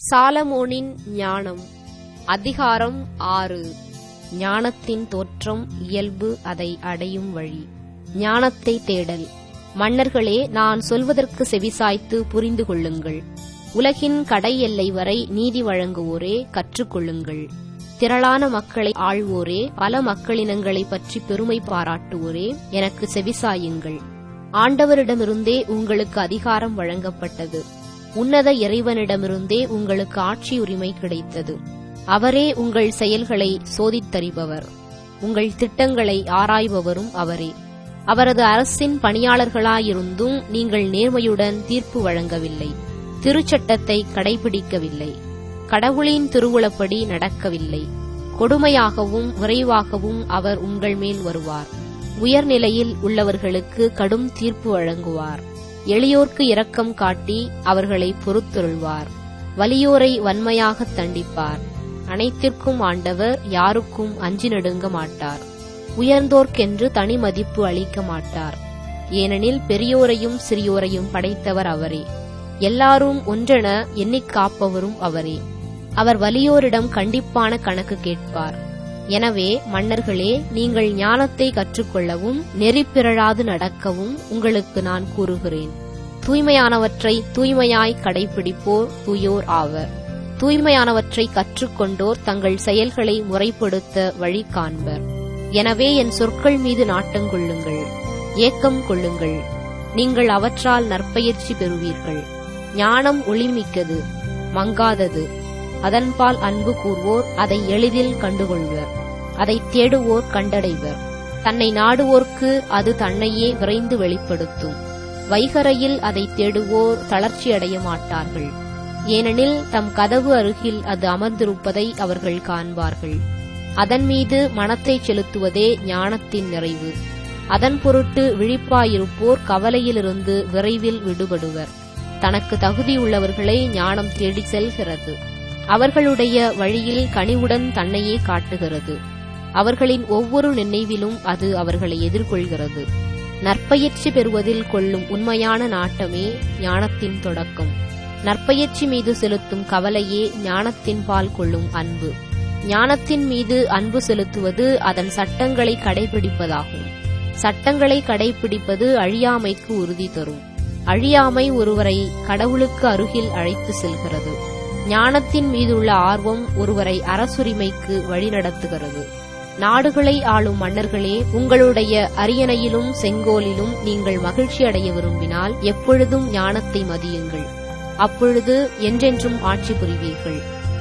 சாலமோனின் ஞானம் அதிகாரம் ஆறு ஞானத்தின் தோற்றம் இயல்பு அதை அடையும் வழி ஞானத்தை தேடல் மன்னர்களே நான் சொல்வதற்கு செவிசாய்த்து புரிந்து கொள்ளுங்கள் உலகின் கடை எல்லை வரை நீதி வழங்குவோரே கற்றுக்கொள்ளுங்கள் திரளான மக்களை ஆள்வோரே பல மக்களினங்களை பற்றி பெருமை பாராட்டுவோரே எனக்கு செவிசாயுங்கள் ஆண்டவரிடமிருந்தே உங்களுக்கு அதிகாரம் வழங்கப்பட்டது உன்னத இறைவனிடமிருந்தே உங்களுக்கு ஆட்சி உரிமை கிடைத்தது அவரே உங்கள் செயல்களை சோதித்தறிபவர் உங்கள் திட்டங்களை ஆராய்பவரும் அவரே அவரது அரசின் பணியாளர்களாயிருந்தும் நீங்கள் நேர்மையுடன் தீர்ப்பு வழங்கவில்லை திருச்சட்டத்தை கடைபிடிக்கவில்லை கடவுளின் திருவுளப்படி நடக்கவில்லை கொடுமையாகவும் விரைவாகவும் அவர் உங்கள் மேல் வருவார் உயர்நிலையில் உள்ளவர்களுக்கு கடும் தீர்ப்பு வழங்குவார் எளியோர்க்கு இரக்கம் காட்டி அவர்களை பொறுத்தருள்வார் வலியோரை வன்மையாக தண்டிப்பார் அனைத்திற்கும் ஆண்டவர் யாருக்கும் அஞ்சி நடுங்க மாட்டார் உயர்ந்தோர்க்கென்று தனி மதிப்பு அளிக்க மாட்டார் ஏனெனில் பெரியோரையும் சிறியோரையும் படைத்தவர் அவரே எல்லாரும் ஒன்றென எண்ணிக் காப்பவரும் அவரே அவர் வலியோரிடம் கண்டிப்பான கணக்கு கேட்பார் எனவே மன்னர்களே நீங்கள் ஞானத்தை கற்றுக்கொள்ளவும் நெறிப்பிரழாது நடக்கவும் உங்களுக்கு நான் கூறுகிறேன் தூய்மையானவற்றை தூய்மையாய் கடைபிடிப்போர் தூயோர் ஆவர் தூய்மையானவற்றை கற்றுக்கொண்டோர் தங்கள் செயல்களை முறைப்படுத்த வழி காண்பர் எனவே என் சொற்கள் மீது நாட்டங்கொள்ளுங்கள் ஏக்கம் கொள்ளுங்கள் நீங்கள் அவற்றால் நற்பயிற்சி பெறுவீர்கள் ஞானம் ஒளிமிக்கது மங்காதது அதன்பால் அன்பு கூர்வோர் அதை எளிதில் கண்டுகொள்வர் அதை தேடுவோர் கண்டடைவர் தன்னை நாடுவோர்க்கு அது தன்னையே விரைந்து வெளிப்படுத்தும் வைகரையில் அதை தேடுவோர் தளர்ச்சி அடைய மாட்டார்கள் ஏனெனில் தம் கதவு அருகில் அது அமர்ந்திருப்பதை அவர்கள் காண்பார்கள் அதன் மீது மனத்தை செலுத்துவதே ஞானத்தின் நிறைவு அதன் பொருட்டு விழிப்பாயிருப்போர் கவலையிலிருந்து விரைவில் விடுபடுவர் தனக்கு தகுதியுள்ளவர்களை ஞானம் தேடி செல்கிறது அவர்களுடைய வழியில் கனிவுடன் தன்னையே காட்டுகிறது அவர்களின் ஒவ்வொரு நினைவிலும் அது அவர்களை எதிர்கொள்கிறது நற்பயிற்சி பெறுவதில் கொள்ளும் உண்மையான நாட்டமே ஞானத்தின் தொடக்கம் நற்பயிற்சி மீது செலுத்தும் கவலையே ஞானத்தின் பால் கொள்ளும் அன்பு ஞானத்தின் மீது அன்பு செலுத்துவது அதன் சட்டங்களை கடைபிடிப்பதாகும் சட்டங்களை கடைபிடிப்பது அழியாமைக்கு உறுதி தரும் அழியாமை ஒருவரை கடவுளுக்கு அருகில் அழைத்து செல்கிறது ஞானத்தின் மீதுள்ள ஆர்வம் ஒருவரை அரசுரிமைக்கு வழிநடத்துகிறது நாடுகளை ஆளும் மன்னர்களே உங்களுடைய அரியணையிலும் செங்கோலிலும் நீங்கள் மகிழ்ச்சி அடைய விரும்பினால் எப்பொழுதும் ஞானத்தை மதியுங்கள் அப்பொழுது என்றென்றும் ஆட்சி புரிவீர்கள்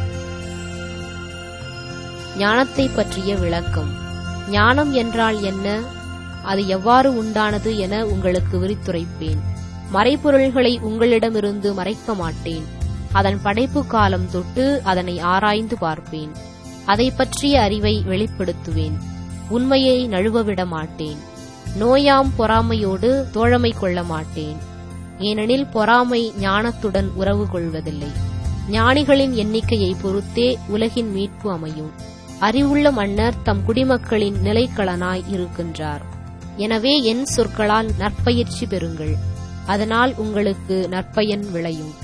ஞானத்தை பற்றிய விளக்கம் ஞானம் என்றால் என்ன அது எவ்வாறு உண்டானது என உங்களுக்கு விரித்துரைப்பேன் மறைபொருள்களை உங்களிடமிருந்து மறைக்க மாட்டேன் அதன் படைப்பு காலம் தொட்டு அதனை ஆராய்ந்து பார்ப்பேன் அதை பற்றிய அறிவை வெளிப்படுத்துவேன் உண்மையை நழுவவிட மாட்டேன் நோயாம் பொறாமையோடு தோழமை கொள்ள மாட்டேன் ஏனெனில் பொறாமை ஞானத்துடன் உறவு கொள்வதில்லை ஞானிகளின் எண்ணிக்கையை பொறுத்தே உலகின் மீட்பு அமையும் அறிவுள்ள மன்னர் தம் குடிமக்களின் நிலைக்களனாய் இருக்கின்றார் எனவே என் சொற்களால் நற்பயிற்சி பெறுங்கள் அதனால் உங்களுக்கு நற்பயன் விளையும்